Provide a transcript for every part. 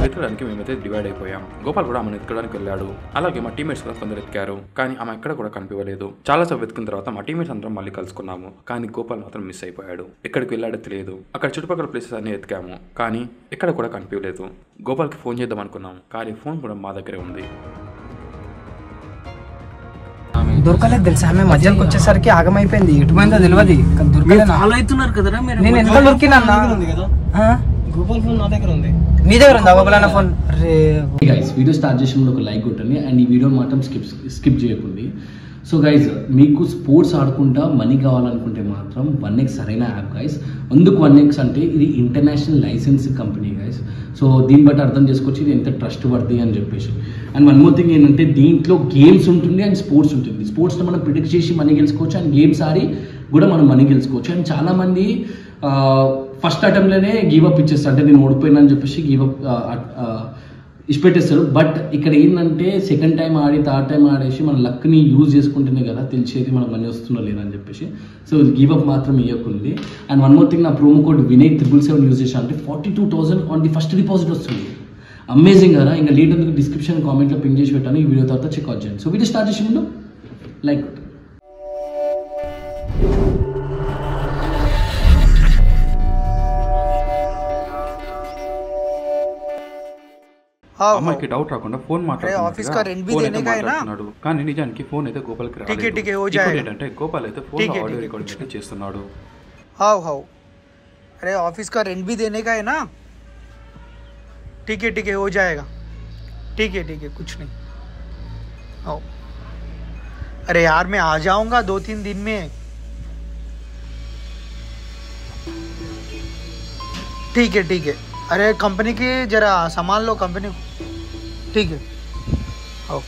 వెతకడానికి మేమైతే డివైడ్ అయిపోయాం గోపాల్ కూడా ఆమెను ఎత్తుకోవడానికి వెళ్ళాడు అలాగే మా టీమేట్స్ కూడా కొందరు ఎత్తుకారు కానీ ఆమె ఎక్కడ కూడా కనిపించలేదు చాలా సేపు వెతుకున్న తర్వాత మా టీమేట్స్ అందరం మళ్ళీ కలుసుకున్నాము కానీ గోపాల్ మాత్రం మిస్ అయిపోయాడు ఎక్కడికి వెళ్ళాడో తెలియదు అక్కడ చుట్టుపక్కల ప్లేసెస్ అన్ని ఎతికాము కానీ ఎక్కడ కూడా కనిపించలేదు గోపాల్కి ఫోన్ చేద్దాం అనుకున్నాం కానీ ఫోన్ కూడా మా దగ్గరే ఉంది దొరకలేదు తెలుసా ఆమె మధ్యలోకి వచ్చేసరికి ఆగమైపోయింది ఎటుపోయిందో తెలియదు కానీ దొరకలేదు నాకు. ఫాలో అవుతున్నారు కదరా మీరు నేను ఎంత దొరికినా గూగుల్ ఫోన్ నా దగ్గర ఉంది మీ దగ్గర ఉందా గోపాలన్న ఫోన్ రే గైస్ వీడియో స్టార్ట్ చేసిన ముందు ఒక లైక్ కొట్టండి అండ్ ఈ వీడియో మాత్రం స్కిప్ స్కిప్ చేయకండి సో గైజ్ మీకు స్పోర్ట్స్ ఆడుకుంటా మనీ కావాలనుకుంటే మాత్రం వన్ ఎక్స్ సరైన యాప్ గైస్ ఎందుకు వన్ ఎక్స్ అంటే ఇది international license company guys so దీన్ని బట్టి అర్థం చేసుకోవచ్చు ఇది ఎంత ట్రస్ట్ వర్ది అని చెప్పేసి అండ్ వన్ మోర్ థింగ్ ఏంటంటే దీంట్లో గేమ్స్ ఉంటుంది అండ్ స్పోర్ట్స్ ఉంటుంది స్పోర్ట్స్లో మనం ప్రిడిక్ట్ చేసి మనీ గెలుచుకోవచ్చు అండ్ గేమ్స్ ఆడి కూడా మనం మనీ గెలుచుకోవచ్చు అండ్ చాలామంది ఫస్ట్ అటెంప్ట్లోనే గివ్ అప్ ఇచ్చేస్తారు అంటే నేను ఓడిపోయినా అని చెప్పేసి గివ్ అప్ ఇచ్చిపెట్టేస్తారు బట్ ఇక్కడ ఏంటంటే సెకండ్ టైం ఆడి థర్డ్ టైం ఆడేసి మన లక్ని యూజ్ చేసుకుంటేనే కదా తెలిసేది మనకు మనీ వస్తుందో లేదని చెప్పేసి సో గివ్ అప్ మాత్రం ఇవ్వకుంది అండ్ వన్ మోర్ థింగ్ నా promo code Vinay triple seven use చేసా అంటే forty two thousand on the first deposit వస్తుంది అమేజింగ్ కదా ఇంకా లేట్ ఎందుకు డిస్క్రిప్షన్ కామెంట్లో పింక్ చేసి పెట్టాను ఈ వీడియో తర్వాత చెక్అవుట్ చేయండి సో వీడియో స్టార్ట్ చేసే ముందు లైక్ అమ్మాయికి డౌట్ రాకుండా ఫోన్ office का rent भी देने का है ना? మాట్లాడుతున్నాడు కానీ నిజానికి ఫోన్ అయితే గోపాల్కి ठीक है, రాలేదు ठीक है, हो ఇంకోటి जाएगा। ఏంటంటే గోపాల్ అయితే ఫోన్ ठीक है, ఆడియో ठीक है, రికార్డింగ్ అయితే చేస్తున్నాడు हाउ हाउ अरे ऑफिस का रेंट भी देने का है ना ठीक है ठीक है हो जाएगा ठीक है ठीक है कुछ नहीं आओ अरे यार मैं आ जाऊंगा दो तीन दिन में ठीक है ठीक है अरे कंपनी की जरा सामान लो कंपनी ठीक है आओ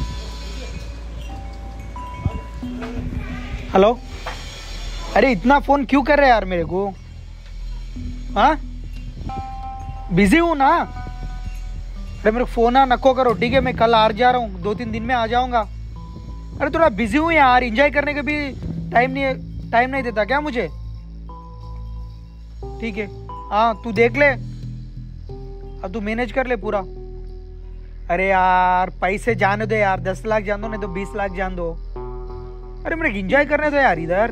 हेलो अरे इतना फोन क्यों कर रहे हैं यार मेरे को हाँ बिजी हूँ ना अरे मेरे को फोन ना नको करो ठीक है मैं कल आ जा रहा हूँ दो तीन दिन में आ जाऊंगा अरे थोड़ा बिजी हूँ यार एंजॉय करने का भी टाइम नहीं टाइम नहीं देता क्या मुझे ठीक है हाँ तू देख ले अब तू मैनेज कर ले पूरा अरे यार पैसे जाने दो यार दस लाख जान दो नहीं तो बीस लाख जान दो अरे मेरे एंजॉय करने दो यार इधर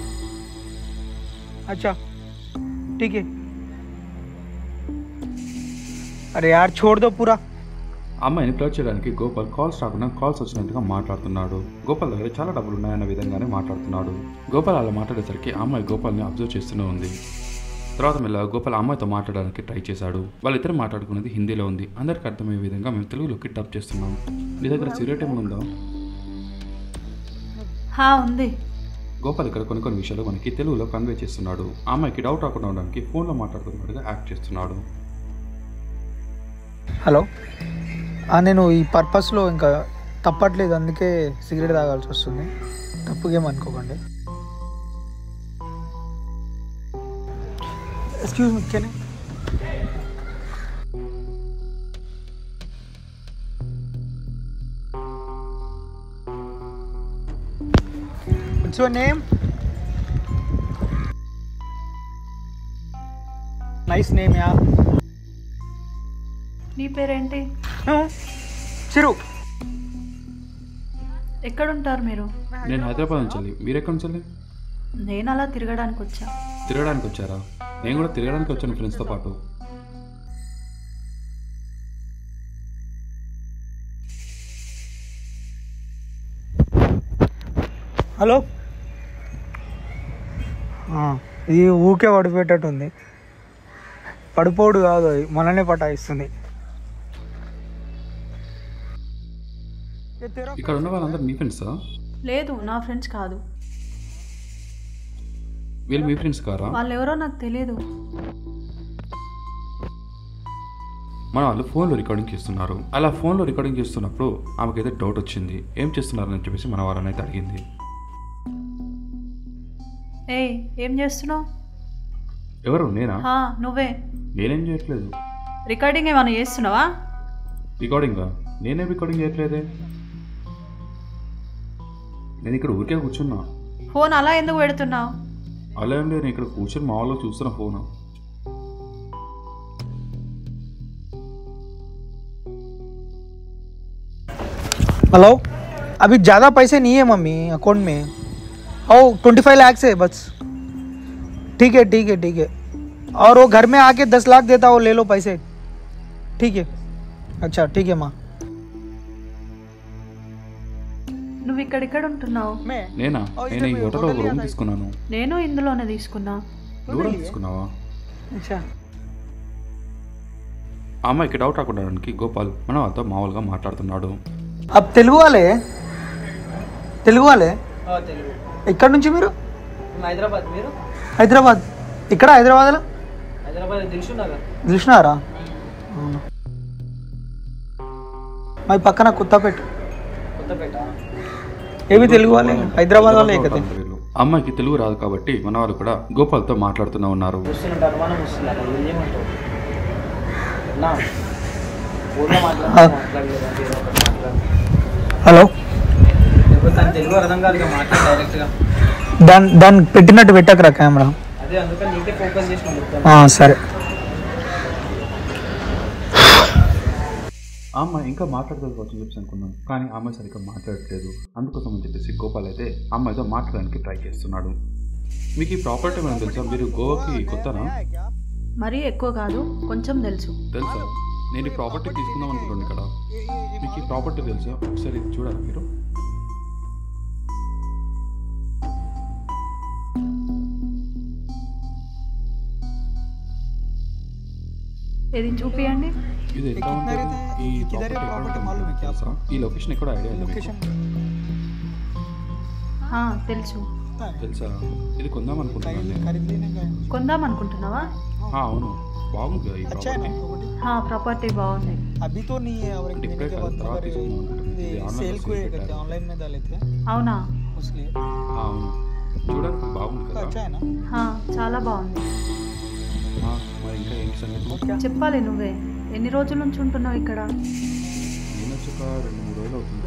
अच्छा ठीक है अरे यार छोड़ दो पूरा అమ్మాయిని ఫ్లర్ట్ చేయడానికి గోపాల్ కాల్స్ రాకుండా కాల్స్ వచ్చినట్టుగా మాట్లాడుతున్నాడు గోపాల్ దగ్గర చాలా డబ్బులు ఉన్నాయన్న విధంగానే మాట్లాడుతున్నాడు గోపాల్ అలా మాట్లాడేసరికి ఆ అమ్మాయి గోపాల్ని అబ్జర్వ్ చేస్తూనే ఉంది తర్వాత మెల్ల గోపాల్ ఆ అమ్మాయితో మాట్లాడడానికి ట్రై చేశాడు వాళ్ళిద్దరు మాట్లాడుకున్నది హిందీలో ఉంది అందరికి అర్థమయ్యే విధంగా మేము తెలుగులోకి డబ్ చేస్తున్నాం నీ దగ్గర సిగరెట్ ఏమైనా ఉందా హా ఉంది గోపాల్ ఇక్కడ కొన్ని కొన్ని విషయాలు మనకి తెలుగులో కన్వే చేస్తున్నాడు ఆ అమ్మాయికి డౌట్ రాకుండా ఉండడానికి ఫోన్లో మాట్లాడుతున్నట్టుగా యాక్ట్ చేస్తున్నాడు హలో ఆ, నేను ఈ పర్పస్లో ఇంకా తప్పట్లేదు అందుకే సిగరెట్ తాగాల్సి వస్తుంది తప్పుగేమనుకోకండి excuse me can it's your name nice name yeah నీ పేరేంటి చిరు ఎక్కడుంటారు మీరు నేను హైదరాబాద్ నుంచి వెళ్ళి మీరు ఎక్కడి నుంచి వెళ్ళి నేను అలా తిరగడానికి వచ్చా తిరగడానికి వచ్చారా నేను కూడా తిరగడానికి వచ్చాను ఫ్రెండ్స్తో పాటు హలో ఇది ఊకే పడిపోయేటట్టు ఉంది పడిపోడు కాదు అది మననే పటాయిస్తుంది ఇక్కడ ఉన్న వాళ్ళందరూ మీ ఫ్రెండ్సా లేదు నా ఫ్రెండ్స్ కాదు వీళ్ళు మీ ఫ్రెండ్స్ కారా వాళ్ళు ఎవరో నాకు తెలియదు మన వాళ్ళు ఫోన్లో రికార్డింగ్ చేస్తున్నారు అలా ఫోన్లో రికార్డింగ్ చేస్తున్నప్పుడు ఆమెకైతే డౌట్ వచ్చింది ఏం చేస్తున్నారని చెప్పేసి మన వాళ్ళని అయితే అడిగింది ఏయ్ ఏం చేస్తున్నావు ఎవరు నేనా హా నువ్వే నేనేం చేయట్లేదు రికార్డింగ్ ఏమైనా చేస్తున్నావా రికార్డింగా నేనేం రికార్డింగ్ చేయట్లేదే నేను ఇక్కడ ఊరికే కూర్చున్నా ఫోన్ అలా ఎందుకు పెడుతున్నావు అలా ఏం లేదు నేను ఇక్కడ కూర్చొని మా వాళ్ళు చూస్తున్న ఫోన్ हेलो अभी ज़्यादा पैसे नहीं है मम्मी अकाउंट में ओ ट्वेंटी फाइव लैक्स है बस ठीक है ठीक है ठीक है और वो घर में आके दस लाख देता वो ले लो पैसे ठीक है अच्छा ठीक है माँ నువ్వు ఇక్కడిక్కడ ఉంటున్నావు मैं నేనా నేను ఈ హోటల్లో ఒక రూమ్ తీసుకున్నాను నేను ఇందులోనే తీసుకున్నా నువ్వు కూడా తీసుకున్నావా अच्छा ఆ అమ్మాయికి డౌట్ రాకుండా గోపాల్ మన వాళ్ళతో మామూలుగా మాట్లాడుతున్నాడు अब తెలుగు వాళ్ళే తెలుగు వాళ్ళే తెలుగు ఎక్కడి నుంచి మీరు మేము హైదరాబాద్ మీరు హైదరాబాద్ ఇక్కడ హైదరాబాద్లో హైదరాబాద్ దిల్షు నగర్ తెలిసినారా అవును మా పక్కన కొత్తపేట కొత్తపేట ఏవి తెలుగు వాళ్ళే హైదరాబాద్ వాళ్ళే కదా వీళ్ళు. అమ్మాయికి తెలుగు రాదు కాబట్టి మన వాళ్ళు కూడా గోపాల్తో మాట్లాడుతూనే ఉన్నారు వస్తున్నట్టు అనుమానం వస్తుంది అక్కడ ఏం చేయమంటావు నా ఊళ్ళో మాట్లాడు ఆ. మాట్లాడలేదు అంటే ఏదో ఒకటి మాట్లాడు హలో లేకపోతే తను తెలుగు అర్థం కాదు ఇక మాట్లాడు డైరెక్ట్గా దాని దాన్ని పెట్టినట్టు పెట్టకరా కెమెరా అదే అందుకని నీకే ఫోకస్ చేసిన మొత్తం ఆ, సరే ఆ అమ్మాయి ఇంకా మాట్లాడుకోవచ్చు చెప్పి అనుకున్నాను కానీ ఆ అమ్మాయి సరిగ్గా మాట్లాడట్లేదు అందుకోసం అని చెప్పేసి గోపాల్ అయితే ఆ అమ్మాయితో మాట్లాడడానికి ట్రై చేస్తున్నాడు మీకు ఈ ప్రాపర్టీ ఏమైనా తెలుసా మీరు గోవాకి కొత్తనా మరీ ఎక్కువ కాదు కొంచెం తెలుసు తెలుసా నేను ఈ ప్రాపర్టీ తీసుకుందాం అనుకుంటున్నాను ఇక్కడ మీకు ఈ ప్రాపర్టీ తెలుసా ఒకసారి ఇది చూడాలి మీరు ఇది చూపియండి ఇది ఎట్లా ఉంటుంది ఈ ప్రాపర్టీ ఎక్కడ ఉంటుంది మీకు తెలుసా ఈ లొకేషన్ ఎక్కడ ఐడియా ఉందా మీకు? ఆ, తెలుసు తెలుసా ఇది కొందాం అనుకుంటున్నాను నేను కొందాం అనుకుంటున్నావా ఆ, అవును బాగుంది కదా ఈ ప్రాపర్టీ ఆ, ప్రాపర్టీ బాగుంది अभी तो नहीं है और एक అంటే महीने ఇప్పుడే के కాదు बाद తర్వాత अगर తీసుకుందాం అనుకుంటున్నాను. ये ఇది ఆన్లైన్లో सेल को సేల్ ये करते हैं పెట్టారు. ऑनलाइन में डाले थे అవునా इसलिए ఆ, అవును చూడడానికి బాగుంది కదా अच्छा है ना ఆ, చాలా బాగుంది ఆ, మరి ఇంకా ఏంటి సంగతి చెప్పాలి నువ్వే ఎన్ని రోజుల నుంచి ఉంటున్నావు ఇక్కడ నేను వచ్చి ఒక రెండు మూడు రోజులు అవుతుంది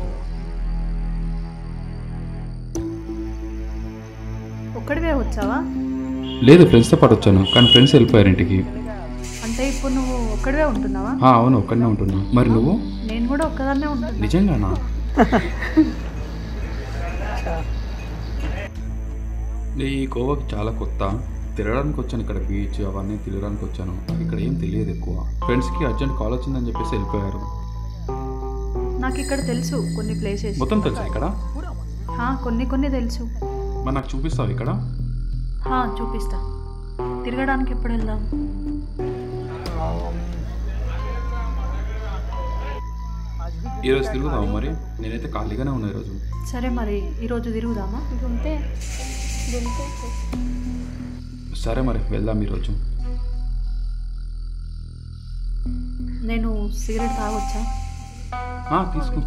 ఒక్కడివే వచ్చావా లేదు ఫ్రెండ్స్తో పాటు వచ్చాను కానీ ఫ్రెండ్స్ వెళ్ళిపోయారు ఇంటికి అంటే ఇప్పుడు నువ్వు ఒక్కడివే ఉంటున్నావా ఆ, అవును ఒక్కడనే ఉంటున్నా మరి నువ్వు నేను కూడా ఒక్కదాన్నే ఉంటున్నా నిజంగానా నేను ఈ గోవాకి చాలా కొత్త తిరగడానికి వచ్చాను ఇక్కడ బీచ్ అవన్నీ తిరగడానికి వచ్చాను నాకు ఇక్కడ ఏం తెలియదు ఎక్కువ ఫ్రెండ్స్కి అర్జెంట్ కాల్ వచ్చిందని చెప్పేసి వెళ్ళిపోయారు నాకు ఇక్కడ తెలుసు కొన్ని ప్లేసెస్ మొత్తం తెలుసా ఇక్కడ ఆ, కొన్ని కొన్ని తెలుసు మరి నాకు చూపిస్తావు ఇక్కడ ఆ, చూపిస్తా తిరగడానికి ఎప్పుడు వెళ్దాం ఈరోజు తిరుగుదాము మరి నేనైతే ఖాళీగానే ఉన్నా ఈరోజు సరే మరి ఈరోజు తిరుగుదామా సరే మరి వెళ్దాం ఈరోజు నేను సిగరెట్ తాగొచ్చా ఆ, తీసుకో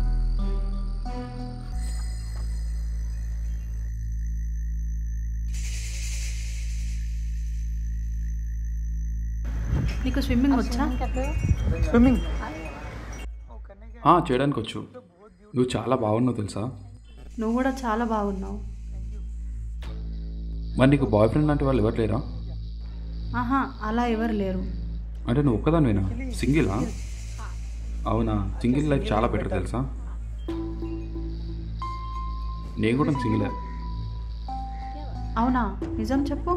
నీకు స్విమ్మింగ్ వచ్చా स्विमिंग ఆ, చేయడానికి వచ్చు నువ్వు చాలా బాగున్నావు తెలుసా నువ్వు కూడా చాలా బాగున్నావు మరి నీకు బాయ్ ఫ్రెండ్ లాంటి వాళ్ళు ఎవరు లేరా ఆహా అలా ఎవరు లేరు అంటే నువ్వు ఒక్కదానివేనా సింగిలా అవునా సింగిల్ లైఫ్ చాలా బెటర్ తెలుసా నేను కూడా సింగిలే అవునా నిజం చెప్పు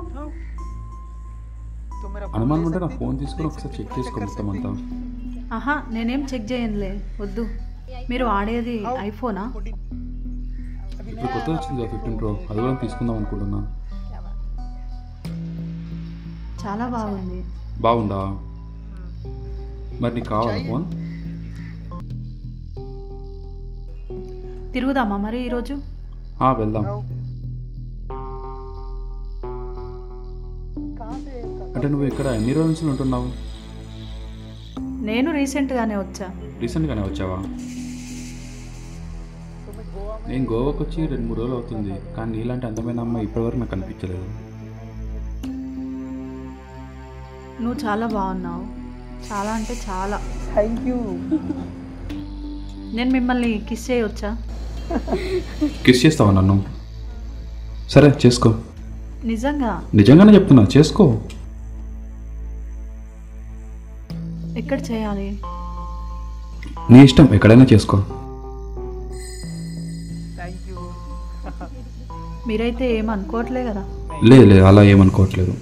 तो मेरा అనుమానం ఉంటే నా ఫోన్ తీసుకొని ఒకసారి చెక్ చేసుకో మొత్తం అంతా ఆహా నేనేం చెక్ చేయనులే వద్దు మీరు ఆడేది ఐఫోనా ఇప్పుడు కొత్త వచ్చింది కదా ఫిఫ్టీన్ ప్రో అది కూడా తీసుకుందాం అనుకుంటున్నా చాలా బాగుంది బాగుందా మరి నీకు కావాలా ఫోన్ తిరుగుదామా మరి ఈరోజు ఆ, వెళ్దాం అంటే నువ్వు ఇక్కడ ఎన్ని రోజుల నుంచి ఉంటున్నావు నేను రీసెంట్గానే వచ్చా రీసెంట్గానే వచ్చావా నేను గోవాకి వచ్చి రెండు మూడు రోజులు అవుతుంది కానీ నీలాంటి అందమైన అమ్మాయి ఇప్పటివరకు నాకు కనిపించలేదు నువ్వు చాలా బాగున్నావు చాలా అంటే చాలా थैंक यू నేను మిమ్మల్ని కిస్ చేయవచ్చా కిస్ చేస్తావా నన్ను సరే చేసుకో నిజంగా నిజంగానే చెప్తున్నా చేసుకో ఎక్కడ చేయాలి నీ ఇష్టం ఎక్కడైనా చేసుకో మీరైతే ఏం అనుకోవట్లే కదా లేదు లేదు అలా ఏమనుకోవట్లేదు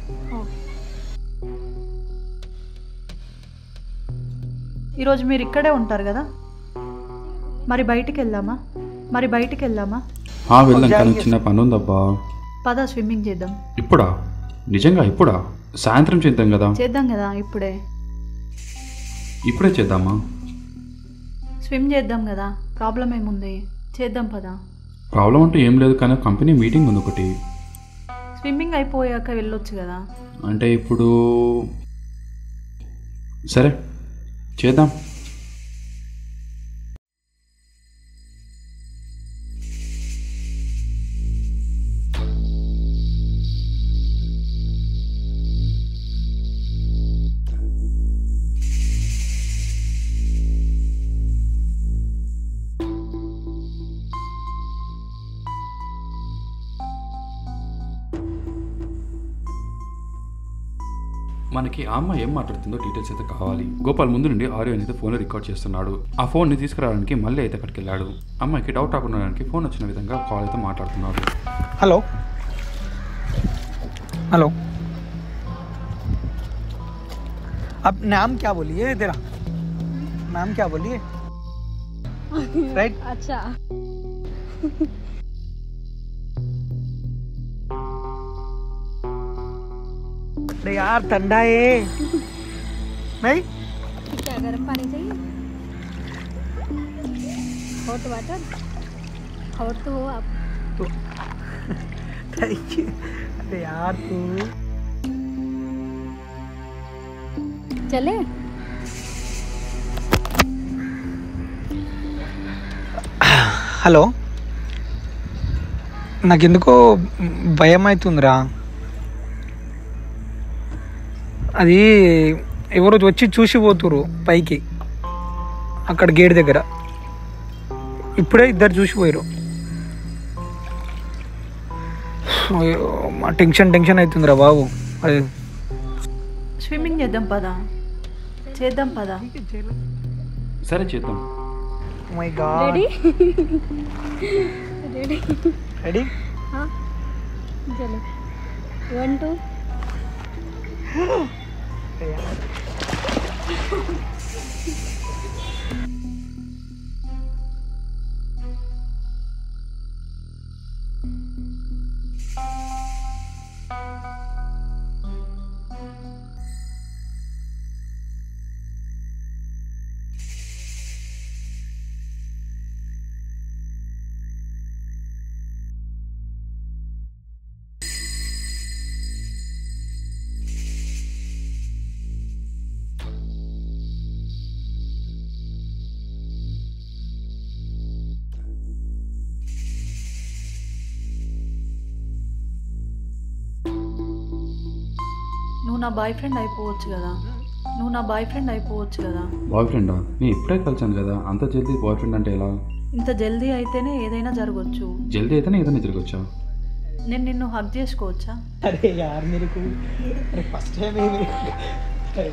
ఈరోజు మీరు ఇక్కడే ఉంటారు కదా మరి బయటికి వెళ్దామా మరి బయటికి వెళ్దామా ఆ వెళ్దాం కానీ చిన్న పని ఉందబ్బా పద స్విమ్మింగ్ చేద్దాం ఇప్పుడా నిజంగా ఇప్పుడా సాయంత్రం చేద్దాం కదా చేద్దాం కదా ఇప్పుడే ఇప్పుడే చేద్దామా స్విమ్ చేద్దాం కదా ప్రాబ్లం ఏముంది చేద్దాం పదా ప్రాబ్లం అంటూ ఏం లేదు కానీ కంపెనీ మీటింగ్ ఉంది ఒకటి స్విమ్మింగ్ అయిపోయాక వెళ్ళొచ్చు కదా అంటే ఇప్పుడు సరే చేద్దాం మనకి ఆ అమ్మాయి ఏం మాట్లాడుతుందో డీటెయిల్స్ అయితే కావాలి గోపాల్ ముందు నుండి ఆడియో అనేది ఫోన్లో రికార్డ్ చేస్తున్నాడు ఆ ఫోన్ని తీసుకురావడానికి మళ్ళీ అయితే అక్కడికి వెళ్ళాడు అమ్మాయికి డౌట్ రాకుండా ఫోన్ వచ్చిన విధంగా కాల్ అయితే మాట్లాడుతున్నాడు हेलो हेलो अब नाम क्या बोलिए तेरा नाम क्या बोलिए राइट अच्छा अरे यार ठंडा है नहीं क्या गर्म पानी चाहिए हॉट वाटर हॉट तो हो आप तो थैंक यू अरे यार तू चले హలో నాకెందుకో భయం అవుతుందిరా అది ఎవరో వచ్చి చూసి పోతురు పైకి అక్కడ గేట్ దగ్గర ఇప్పుడే ఇద్దరు చూసిపోయారు అయ్యో, మా టెన్షన్ టెన్షన్ అవుతుందిరా బాబు అది స్విమ్మింగ్ చేద్దాం పదా చేద్దాం పదా సరే చేద్దాం my god ready ready ready हाँ चलो वन टू నువ్వు నా బాయ్ ఫ్రెండ్ అయిపోవచ్చు కదా నువ్వు నా బాయ్ ఫ్రెండ్ అయిపోవచ్చు కదా బాయ్ ఫ్రెండా నేను ఇప్పుడే కలిసాను కదా అంత జల్దీ బాయ్ ఫ్రెండ్ అంటే ఎలా ఇంత జల్దీ అయితేనే ఏదైనా జరగవచ్చు జల్దీ అయితేనే ఏదైనా తిరగొచ్చా నేను నిన్ను హక్ చేసుకోవచ్చా अरे यार मेरे को अरे फर्स्ट टाइम है मेरे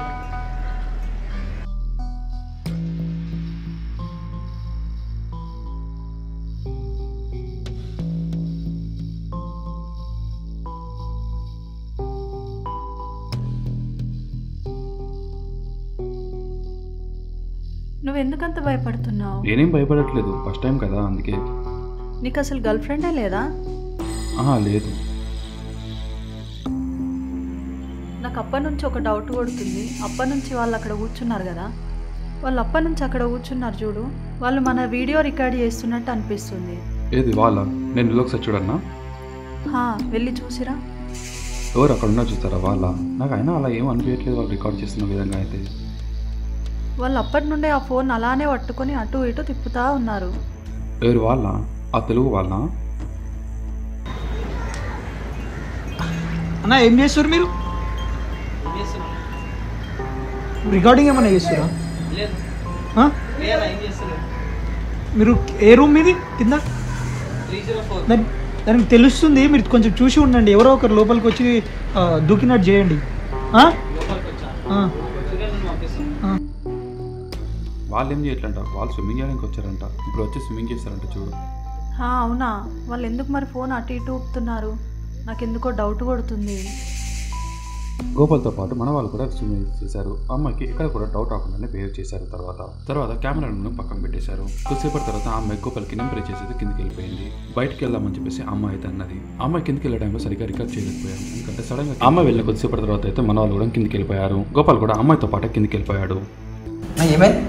నువ్వు ఎందుకంత భయపడుతున్నావు నేనేం భయపడట్లేదు ఫస్ట్ టైం కదా అందుకే నీకు అసలు గర్ల్ ఫ్రెండే లేదా ఆహా లేదు నాకు అప్పటి నుంచి ఒక డౌట్ కొడుతుంది అప్పటి నుంచి వాళ్ళు అక్కడ కూర్చున్నారు కదా వాళ్ళు అప్పటి నుంచి అక్కడ కూర్చున్నారు చూడు వాళ్ళు మన వీడియో రికార్డ్ చేస్తున్నట్టు అనిపిస్తుంది ఏది వాళ్ళ నేను ఇల్లు ఒకసారి చూడన్నా హా వెళ్ళి చూసిరా ఎవరు అక్కడ ఉన్నా చూస్తారా వాళ్ళ నాకు అయినా అలా ఏం అనిపించట్లేదు వాళ్ళు రికార్డ్ చేస్తున్న విధంగా అయితే వాళ్ళు అప్పటి నుండే ఆ ఫోన్ అలానే పట్టుకొని అటు ఇటు తిప్పుతా ఉన్నారు ఎవరు వాళ్ళ ఆ తెలుగు వాళ్ళ అన్న ఏం చేస్తారు మీరు రికార్డింగ్ ఏమైనా చేస్తారా లేదు ఆ? లేదా ఏం చేస్తలేదు మీరు ఏ రూమ్ మీది కింద త్రీ జీరో ఫోర్ దాని దానికి తెలుస్తుంది మీరు కొంచెం చూసి ఉండండి ఎవరో ఒకరు లోపలికి వచ్చి ఆ, దూకినట్టు చేయండి ఆ? లోపలికి వచ్చాను ఆ, వచ్చి నేను పంపిస్తాను ఆ. వాళ్ళు ఏం చేయట్లంట వాళ్ళు స్విమ్మింగ్ చేయడానికి వచ్చారంట ఇప్పుడు వచ్చి స్విమ్మింగ్ చేస్తారంట చూడు హా, అవునా వాళ్ళు ఎందుకు మరి ఫోన్ అటు ఇటు ఊపుతున్నారు నాకెందుకో డౌట్ కొడుతుంది గోపాల్తో పాటు మన వాళ్ళు కూడా స్విమ్ చేశారు అమ్మాయికి ఇక్కడ కూడా డౌట్ రాకుండానే బిహేవ్ చేశారు తర్వాత తర్వాత కెమెరాను పక్కన పెట్టేశారు కొద్దిసేపటి తర్వాత ఆ అమ్మాయి గోపాల్కి నెంబర్ చేసేది కిందికి వెళ్ళిపోయింది బయటికి వెళ్దామని చెప్పేసి ఆ అమ్మాయి అయితే అన్నది ఆ అమ్మాయి కిందికి వెళ్ళే టైంలో సరిగ్గా రికార్డ్ చేయలేకపోయాం ఎందుకంటే సడన్ గా అమ్మాయి వెళ్ళిన కొద్దిసేపటి తర్వాత అయితే మన వాళ్ళు కూడా కిందికి వెళ్ళిపోయారు గోపాల్ కూడా అమ్మాయితో పాటు కిందికి వెళ్ళిపోయాడు ఏమైంది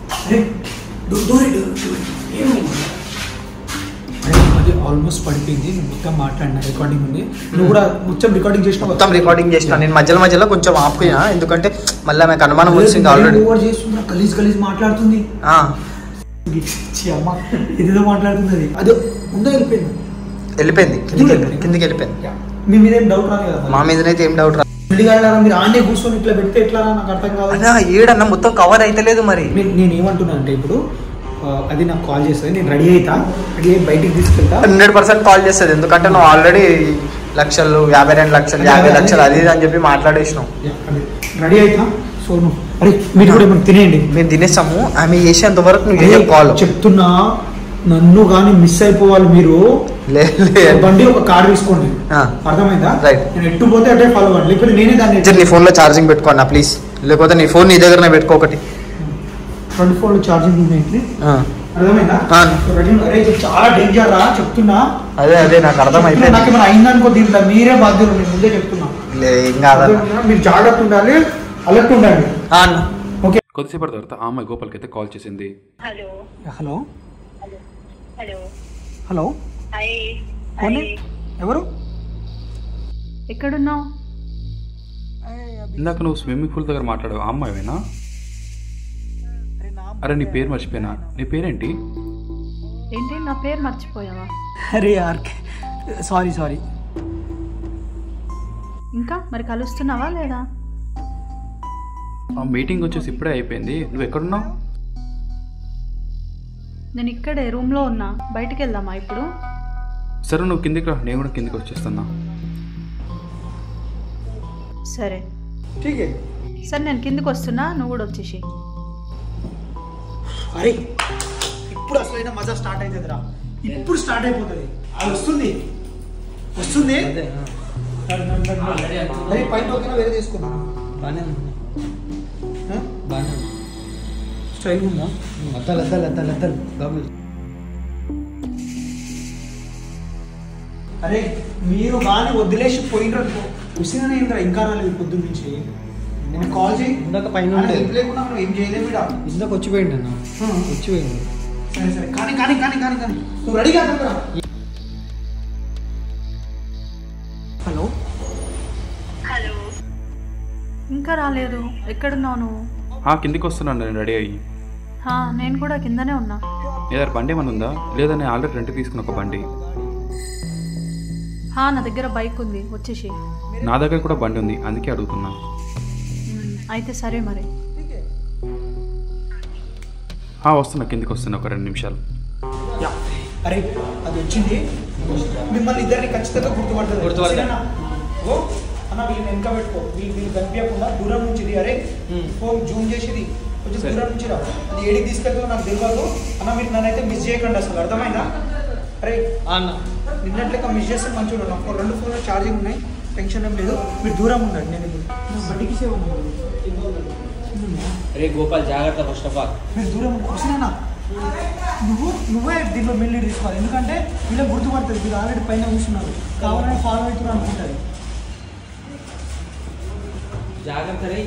అది ఆల్మోస్ట్ పడిపోయింది నేను మొత్తం మాట్లాడిన రికార్డింగ్ ఉంది నువ్వు కూడా మొత్తం రికార్డింగ్ చేసిన మొత్తం రికార్డింగ్ చేసిన నేను మధ్యలో మధ్యలో కొంచెం ఆపుకున్నా ఎందుకంటే మళ్ళీ నాకు అనుమానం వచ్చింది ఆల్రెడీ ఓవర్ చేస్తున్నా గలీజ్ గలీజ్ మాట్లాడుతుంది ఛీ, అమ్మ ఇదేదో మాట్లాడుతుంది అది అదే ఉందో వెళ్ళిపోయింది వెళ్ళిపోయింది కిందికి వెళ్ళిపోయింది కిందికి వెళ్ళిపోయింది యా. మీ మీద ఏం డౌట్ రాదు కదా మా మీదనైతే ఏం డౌట్ రా రెడ్డిగారు మీరు ఆడే కూర్చొని ఇట్లా పెడితే ఎట్లా నాకు అర్థం కాదు అన్నా ఏడన్నా మొత్తం కవర్ అయితలేదు మరి నేను నేను ఏమంటున్నా అంటే ఇప్పుడు ఆ, అది నాకు కాల్ చేస్తుంది నేను రెడీ అవుతా రెడీ అయ్యి బయటికి తీసుకెళ్తా హండ్రెడ్ పర్సెంట్ కాల్ చేస్తుంది ఎందుకంటే నువ్వు ఆల్రెడీ లక్షలు యాభై రెండు లక్షలు యాభై లక్షలు అది ఇది అని చెప్పి మాట్లాడేసినావు రెడీ అవుతా సో నువ్వు అరే మీరు కూడా ఏమైనా తినేయండి మేము తినేసాము ఆమె చేసేంత వరకు నువ్వు అరే, ఏం కాల్ చెప్తున్నా నన్ను కానీ మిస్ అయిపోవాలి మీరు లే లే. ఒక బండి ఒక కార్ తీసుకోండి ఆ. అర్థమైందా Right. నేను ఎట్టు పోతే అటే ఫాలో అవ్వండి లేకపోతే నేనే దాన్ని ఇద్దరు నీ ఫోన్లో ఛార్జింగ్ పెట్టుకోండి ప్లీజ్ లేకపోతే నీ ఫోన్ నీ దగ్గరనే పెట్టుకో ఒకటి ట్వంటీ ఫోర్ ఛార్జింగ్ ఉన్నాయి ఆ. అర్థమైందా ఆ. సో రెడీ అరే ఇది చాలా డేంజర్ రా చెప్తున్నా అదే అదే నాకు అర్థమైపోయింది నాకు ఏమైనా అయిందనుకో దీంట్లో మీరే బాధ్యులు నేను ముందే చెప్తున్నా లే, ఏం కాదన్న అర్థమైందా? మీరు జాగ్రత్త ఉండాలి అలర్ట్ ఉండాలి ఆ అన్న ఓకే కొద్దిసేపటి తర్వాత ఆ అమ్మాయి గోపాల్కి అయితే కాల్ చేసింది hello hello hello hello hi phone ఎవరు ఎక్కడున్నావు ఇందాక నువ్వు స్విమ్మింగ్ పూల్ దగ్గర మాట్లాడావు ఆ అమ్మాయివేనా అరే నీ పేరు మర్చిపోయినా నీ పేరేంటి ఏంటి నా పేరు మర్చిపోయావా అరే యార్ సారీ సారీ ఇంకా మరి కలుస్తున్నావా లేదా ఆ మీటింగ్ వచ్చేసి ఇప్పుడే అయిపోయింది నువ్వు ఎక్కడున్నావు నేను ఇక్కడే రూమ్లో ఉన్నా బయటికి వెళ్దామా ఇప్పుడు సరే నువ్వు కిందికి రా నేను కూడా కిందికి వచ్చేస్తున్నా సరే ఠీకే సరే నేను కిందికి వస్తున్నా నువ్వు కూడా వచ్చేసి అరే ఇప్పుడు అసలైన మజా స్టార్ట్ అవుతుంది రా ఇప్పుడు స్టార్ట్ అయిపోతుంది అది వస్తుంది వస్తుంది నడు, నడు, నడు, నడు. అరే పైన ఓకేనా వేరే తీసుకున్నా స్టైల్ ఉందా అద్దాలు అద్దాలు అద్దాలు అద్దాలు అరే మీరు బాగానే వదిలేసి పోయినరు ఉసిగానే ఏంద్రా ఇంకా రాలేదు పొద్దున్న నుంచి నేను కాల్ చేయి ఇందాక పైన ఆయన ఉండే. help లేకుండా మనం ఏం చేయలేము ఈడ. ఇందాక వచ్చిపోయింది అన్న ఆ. వచ్చిపోయింది సరే సరే కానీ కానీ కానీ కానీ కానీ నువ్వు రెడీగా రా హలో హలో ఇంకా రాలేదు ఎక్కడున్నావు నువ్వు ఆ కిందికి వస్తున్నాను నేను రెడీ అయ్యి హా, నేను కూడా కిందనే ఉన్నా నీ దగ్గర బండి ఏమైనా ఉందా లేదా నేను ఆల్రెడీ రెంట్ తీసుకున్న ఒక బండి హా నా దగ్గర బైక్ ఉంది వచ్చేసి నా దగ్గర కూడా బండి ఉంది అందుకే అడుగుతున్నా మ్, అయితే సరే మరి ఆ, వస్తున్నా కిందికి వస్తున్నా ఒక రెండు నిమిషాలు యా అరే అది వచ్చింది మిమ్మల్ని ఇద్దరిని ఖచ్చితంగా గుర్తుపడుతుంది గుర్తుపడతాడు. సరేనా? ఓ అన్న వీళ్ళని వెనక పెట్టుకో వీళ్ళు వీళ్ళు కనిపించకుండా దూరం నుంచి ఇది అరే ఫోన్ జూమ్ చేసేది కొంచెం సరే. దూరం నుంచి రా అది ఏడికి తీసుకెళ్తుందో నాకు తెలియదు అన్న మీరు నన్నైతే మిస్ చేయకండి అసలు అర్థమైందా అరే అన్న నిన్నట్లెక్క మిస్ చేస్తే మంచిగా నాకు ఒక రెండు ఫోన్లో ఛార్జింగ్ ఉన్నాయి టెన్షన్ ఏం లేదు మీరు దూరం ఉండండి నేను ఇప్పుడు నా బండికి సేవ రే గోపాల్ జాగ్రత్త ఫస్ట్ ఆఫ్ ఆల్ మీరు దూరం వచ్చినా నువ్వు నువ్వే దీంట్లో మెల్లి తీసుకోవాలి ఎందుకంటే వీళ్ళకి గుర్తుపడుతుంది మీరు ఆల్రెడీ పైన కూర్చున్నారు కావాలని ఫాలో అవుతున్నారు అనుకుంటారు జాగ్రత్త రే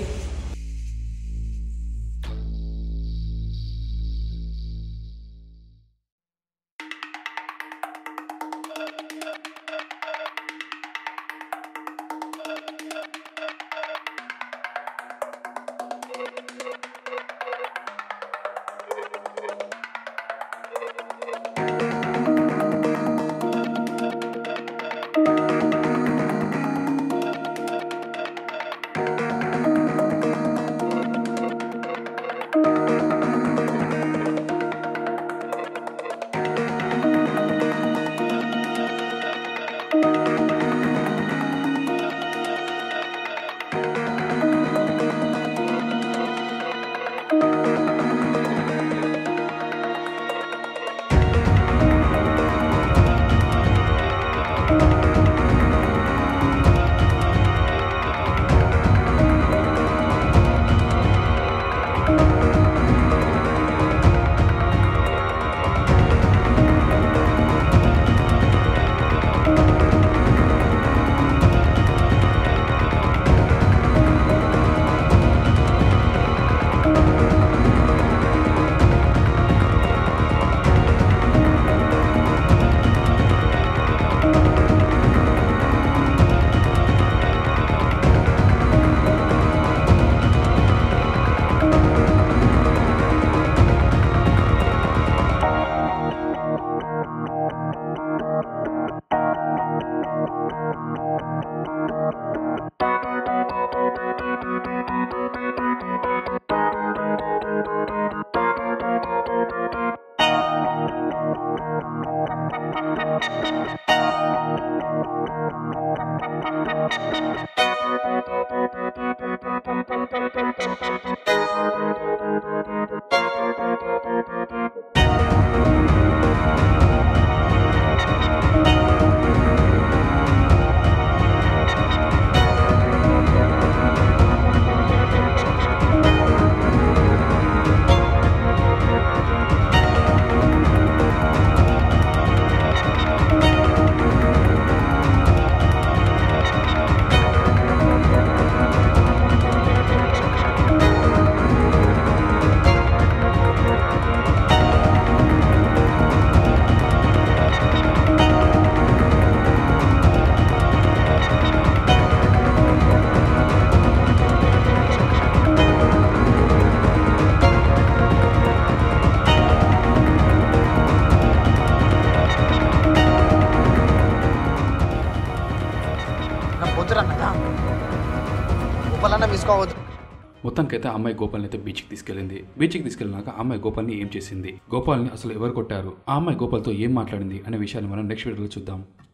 నా పొద్దురన్నదా గోపాలన్న తీసుకోవద్దు మొత్తానికైతే ఆ అమ్మాయి గోపాల్ని అయితే బీచ్కి తీసుకెళ్ళింది బీచ్కి తీసుకెళ్ళినాక ఆ అమ్మాయి గోపాల్ని ఏం చేసింది గోపాల్ని అసలు ఎవరు కొట్టారు ఆ అమ్మాయి గోపాల్తో ఏం మాట్లాడింది అనే విషయాన్ని మనం నెక్స్ట్ వీడియోలో చూద్దాం